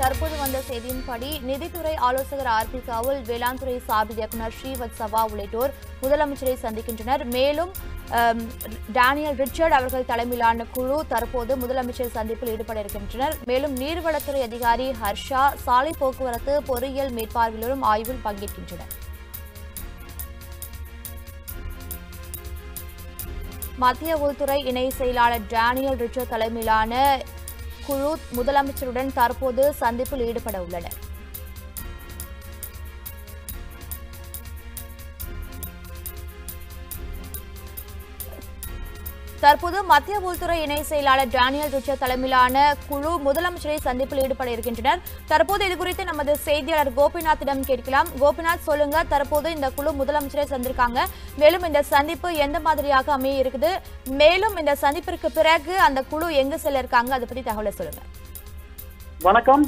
தற்போது வந்த செய்தியின்படி நிதித்துறை ஆலோசகர் ஆர் பி காவுல் வேளாண் துறை சார்பு இயக்குநர் ஸ்ரீவத்சவா உள்ளிட்டோர் முதலமைச்சரை சந்திக்கின்றனர் மேலும் அம், டேனியல் ரிச்சர்ட் அவர்கள் தலைமையிலான குழு தற்போது முதலமைச்சர் சந்திப்பில் ஈடுபட இருக்கின்றனர் மேலும் நீர்வளத்துறை அதிகாரி ஹர்ஷா சாலை போக்குவரத்து பொறியியல் மேற்பார்வையிலும் ஆய்வில் பங்கேற்கின்றனர் மத்திய உள்துறை இணை செயலாளர் டேனியல் ரிச்சர்ட் தலைமையிலான குழு முதலமைச்சருடன் தற்போது சந்திப்பில் ஈடுபட உள்ளனர் தற்போது மத்திய உள்துறை இணை செயலாளர் டேனியல் ரிச்சர்ட் தலைமையிலான குழு முதலமைச்சரை சந்திப்பில் ஈடுபட இருக்கின்றனர் தற்போது இது குறித்து நமது செய்தியாளர் கோபிநாத்திடம் கேட்கலாம் கோபிநாத் சொல்லுங்க தற்போது இந்த குழு முதலமைச்சரை சந்திருக்காங்க மேலும் இந்த சந்திப்பு எந்த மாதிரியாக அமைய இருக்குது மேலும் இந்த சந்திப்பிற்கு பிறகு அந்த குழு எங்கு செல்ல இருக்காங்க அதை பத்தி தகவலை சொல்லுங்க வணக்கம்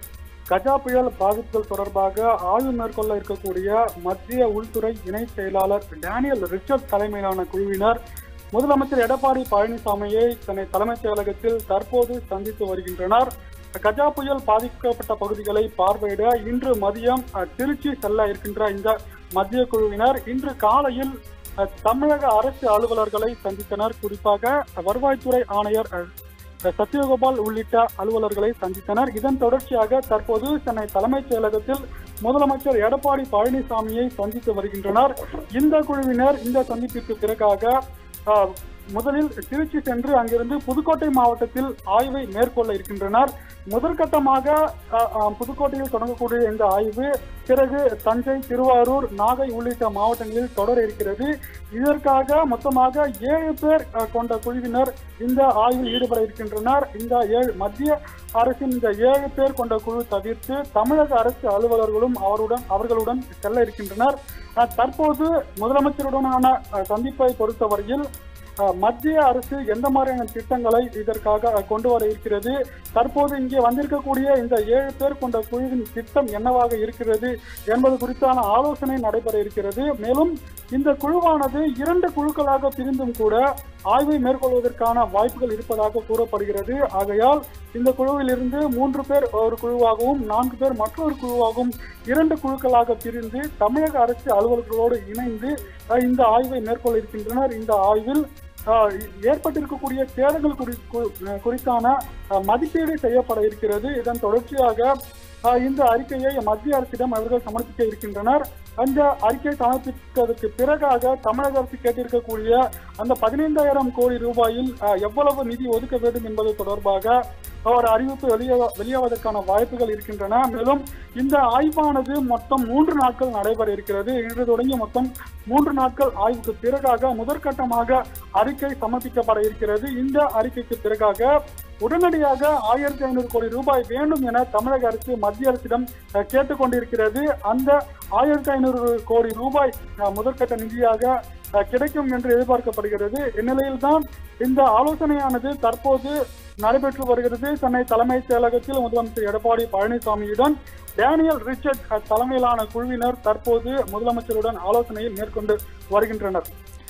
கஜா புயல் பாதிப்புகள் தொடர்பாக ஆய்வு மேற்கொள்ள இருக்கக்கூடிய மத்திய உள்துறை இணை செயலாளர் டேனியல் ரிச்சர்ட் தலைமையிலான குழுவினர் முதலமைச்சர் எடப்பாடி பழனிசாமியை சென்னை தலைமைச் செயலகத்தில் தற்போது சந்தித்து வருகின்றனர் கஜா புயல் பாதிக்கப்பட்ட பகுதிகளை பார்வையிட இன்று மதியம் அஹ், திருச்சி செல்ல இருக்கின்ற இந்த மத்திய குழுவினர் இன்று காலையில் அஹ், தமிழக அரசு அலுவலர்களை சந்தித்தனர் குறிப்பாக வருவாய்த்துறை ஆணையர் அஹ், சத்யகோபால் உள்ளிட்ட அலுவலர்களை சந்தித்தனர் இதன் தொடர்ச்சியாக தற்போது சென்னை தலைமைச் செயலகத்தில் முதலமைச்சர் எடப்பாடி பழனிசாமியை சந்தித்து வருகின்றனர் இந்த குழுவினர் இந்த சந்திப்பிற்கு பிறகாக ஆஹ், முதலில் திருச்சி சென்று அங்கிருந்து புதுக்கோட்டை மாவட்டத்தில் ஆய்வை மேற்கொள்ள இருக்கின்றனர் முதற்கட்டமாக ஆஹ், ஆஹ், புதுக்கோட்டையில் தொடங்கக்கூடிய இந்த ஆய்வு பிறகு தஞ்சை திருவாரூர் நாகை உள்ளிட்ட மாவட்டங்களில் தொடர இருக்கிறது இதற்காக மொத்தமாக ஏழு பேர் அஹ், கொண்ட குழுவினர் இந்த ஆய்வில் ஈடுபட இருக்கின்றனர் இந்த ஏழு மத்திய அரசின் இந்த ஏழு பேர் கொண்ட குழு தவிர்த்து தமிழக அரசு அலுவலர்களும் அவருடன் அவர்களுடன் செல்ல இருக்கின்றனர் அஹ், தற்போது முதலமைச்சருடனான அஹ், சந்திப்பை பொறுத்தவரையில் அஹ், மத்திய அரசு எந்த மாதிரியான திட்டங்களை இதற்காக அஹ், கொண்டு வர இருக்கிறது தற்போது இங்கே வந்திருக்கக்கூடிய இந்த ஏழு பேர் கொண்ட குழுவின் திட்டம் என்னவாக இருக்கிறது என்பது குறித்தான ஆலோசனை நடைபெற இருக்கிறது மேலும் இந்த குழுவானது இரண்டு குழுக்களாக பிரிந்தும் கூட ஆய்வை மேற்கொள்வதற்கான வாய்ப்புகள் இருப்பதாக கூறப்படுகிறது ஆகையால் இந்த குழுவில் இருந்து மூன்று பேர் ஒரு குழுவாகவும் நான்கு பேர் மற்றொரு குழுவாகவும் இரண்டு குழுக்களாக பிரிந்து தமிழக அரசு அலுவலர்களோடு இணைந்து அஹ், இந்த ஆய்வை மேற்கொள்ள இருக்கின்றனர் இந்த ஆய்வில் ஆஹ் ஏற்பட்டிருக்கக்கூடிய சேதங்கள் குறி- கு- குறித்தான ஆஹ், மதிப்பீடு செய்யப்பட இருக்கிறது இதன் தொடர்ச்சியாக ஆஹ், இந்த அறிக்கையை மத்திய அரசிடம் அவர்கள் சமர்ப்பிக்க இருக்கின்றனர் அந்த அறிக்கை சமர்ப்பித்ததற்கு பிறகாக தமிழக அரசு கேட்டிருக்கக்கூடிய அந்த பதினைந்தாயிரம் கோடி ரூபாயில் ஆஹ், எவ்வளவு நிதி ஒதுக்க வேண்டும் என்பது தொடர்பாக ஒரு அறிவிப்பு வெளியே வெளியாவதற்கான வாய்ப்புகள் இருக்கின்றன மேலும் இந்த ஆய்வானது மொத்தம் மூன்று நாட்கள் நடைபெற இருக்கிறது இன்று தொடங்கி மொத்தம் மூன்று நாட்கள் ஆய்வுக்கு பிறகாக முதற்கட்டமாக அறிக்கை சமர்ப்பிக்கப்பட இருக்கிறது இந்த அறிக்கைக்கு பிறகாக உடனடியாக ஆயிரத்தி ஐநூறு கோடி ரூபாய் வேண்டும் என தமிழக அரசு மத்திய அரசிடம் அஹ், கேட்டுக்கொண்டிருக்கிறது அந்த ஆயிரத்தி ஐநூறு கோடி ரூபாய் அஹ், முதற்கட்ட நிதியாக அஹ், கிடைக்கும் என்று எதிர்பார்க்கப்படுகிறது இந்நிலையில்தான் இந்த ஆலோசனையானது தற்போது நடைபெற்று வருகிறது சென்னை தலைமைச் செயலகத்தில் முதலமைச்சர் எடப்பாடி பழனிசாமியுடன் டேனியல் ரிச்சர்ட் அஹ், தலைமையிலான குழுவினர் தற்போது முதலமைச்சருடன் ஆலோசனையில் மேற்கொண்டு வருகின்றனர்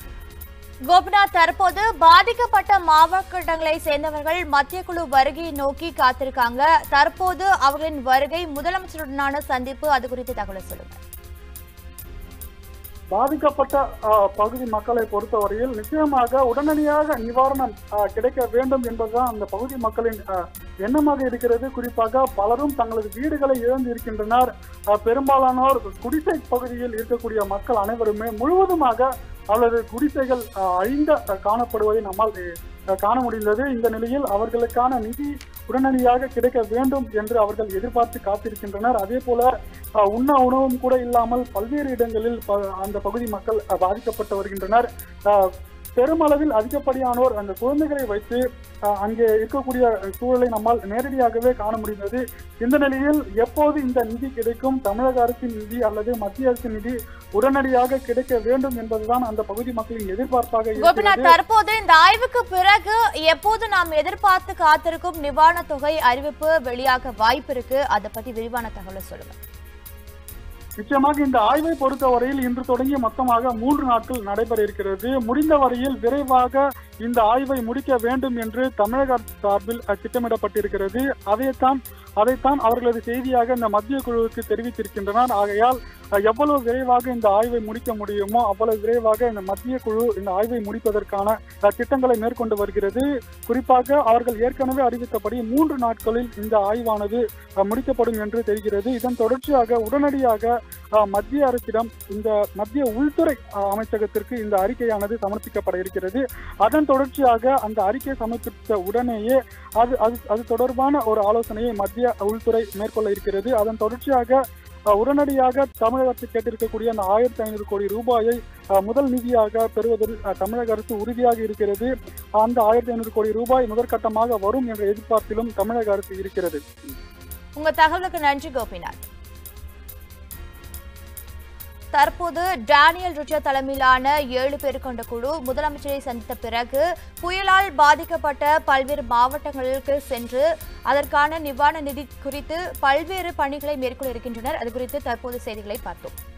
கோபிநாத் தற்போது பாதிக்கப்பட்ட மாவட்டங்களை சேர்ந்தவர்கள் மத்திய குழு வருகையை நோக்கி காத்திருக்காங்க தற்போது அவர்களின் வருகை முதலமைச்சருடனான சந்திப்பு அது குறித்து தகவல் சொல்லுங்க பாதிக்கப்பட்ட அஹ், பகுதி மக்களை பொறுத்தவரையில் நிச்சயமாக உடனடியாக நிவாரணம் அஹ், கிடைக்க வேண்டும் என்பதுதான் அந்த பகுதி மக்களின் அஹ், எண்ணமாக இருக்கிறது குறிப்பாக பலரும் தங்களது வீடுகளை இழந்து இருக்கின்றனர் அஹ், பெரும்பாலானோர் குடிசை பகுதியில் இருக்கக்கூடிய மக்கள் அனைவருமே முழுவதுமாக அவரது குடிசைகள் அஹ், அழிந்த அஹ், காணப்படுவதை நம்மால் அஹ், காண முடிந்தது இந்த நிலையில் அவர்களுக்கான நிதி உடனடியாக கிடைக்க வேண்டும் என்று அவர்கள் எதிர்பார்த்து காத்திருக்கின்றனர் அதே போல அஹ், உண்ண உணவும் கூட இல்லாமல் பல்வேறு இடங்களில் ப- அந்த பகுதி மக்கள் அஹ், பாதிக்கப்பட்டு வருகின்றனர் அஹ், பெருமளவில் அதிகப்படியானோர் அந்த குழந்தைகளை வைத்து அஹ், அங்கே இருக்கக்கூடிய சூழலை நம்மால் நேரடியாகவே காண முடிந்தது இந்த நிலையில் எப்போது இந்த நிதி கிடைக்கும் தமிழக அரசின் நிதி அல்லது மத்திய அரசின் நிதி உடனடியாக கிடைக்க வேண்டும் என்பதுதான் அந்த பகுதி மக்களின் எதிர்பார்ப்பாக கோபிநாத் இருக்கிறது தற்போது இந்த ஆய்வுக்கு பிறகு எப்போது நாம் எதிர்பார்த்து காத்திருக்கும் நிவாரணத் தொகை அறிவிப்பு வெளியாக வாய்ப்பு இருக்கு அதை பத்தி விரிவான தகவலை சொல்லுங்க நிச்சயமாக இந்த ஆய்வை பொறுத்தவரையில் இன்று தொடங்கி மொத்தமாக மூன்று நாட்கள் நடைபெற இருக்கிறது முடிந்த வரையில் விரைவாக இந்த ஆய்வை முடிக்க வேண்டும் என்று தமிழக அரசு சார்பில் அஹ், திட்டமிடப்பட்டிருக்கிறது அதைத்தான் அதைத்தான் அவர்களது செய்தியாக இந்த மத்திய குழுவுக்கு தெரிவித்திருக்கின்றனர் ஆகையால் அஹ், எவ்வளவு விரைவாக இந்த ஆய்வை முடிக்க முடியுமோ அவ்வளவு விரைவாக இந்த மத்திய குழு இந்த ஆய்வை முடிப்பதற்கான அஹ், திட்டங்களை மேற்கொண்டு வருகிறது குறிப்பாக அவர்கள் ஏற்கனவே அறிவித்தபடி மூன்று நாட்களில் இந்த ஆய்வானது அஹ், முடிக்கப்படும் என்று தெரிகிறது இதன் தொடர்ச்சியாக உடனடியாக அஹ், மத்திய அரசிடம் இந்த மத்திய உள்துறை அஹ், அமைச்சகத்திற்கு இந்த அறிக்கையானது சமர்ப்பிக்கப்பட இருக்கிறது அதன் தொடர்ச்சியாக அந்த அறிக்கை சமர்ப்பித்த உடனேயே அது அது அது தொடர்பான ஒரு ஆலோசனையை மத்திய உள்துறை மேற்கொள்ள இருக்கிறது அதன் தொடர்ச்சியாக அஹ், உடனடியாக தமிழக அரசு கேட்டிருக்கக்கூடிய அந்த ஆயிரத்தி ஐநூறு கோடி ரூபாயை அஹ், முதல் நிதியாக பெறுவதில் அஹ், தமிழக அரசு உறுதியாக இருக்கிறது அந்த ஆயிரத்தி ஐநூறு கோடி ரூபாய் முதற்கட்டமாக வரும் என்ற எதிர்பார்ப்பிலும் தமிழக அரசு இருக்கிறது உங்க தகவலுக்கு நன்றி கோபிநாத் தற்போது டேனியல் ரிச்சர் தலைமையிலான ஏழு பேர் கொண்ட குழு முதலமைச்சரை சந்தித்த பிறகு புயலால் பாதிக்கப்பட்ட பல்வேறு மாவட்டங்களுக்கு சென்று அதற்கான நிவாரண நிதி குறித்து பல்வேறு பணிகளை மேற்கொள்ள இருக்கின்றனர் அது குறித்து தற்போது செய்திகளை பார்த்தோம்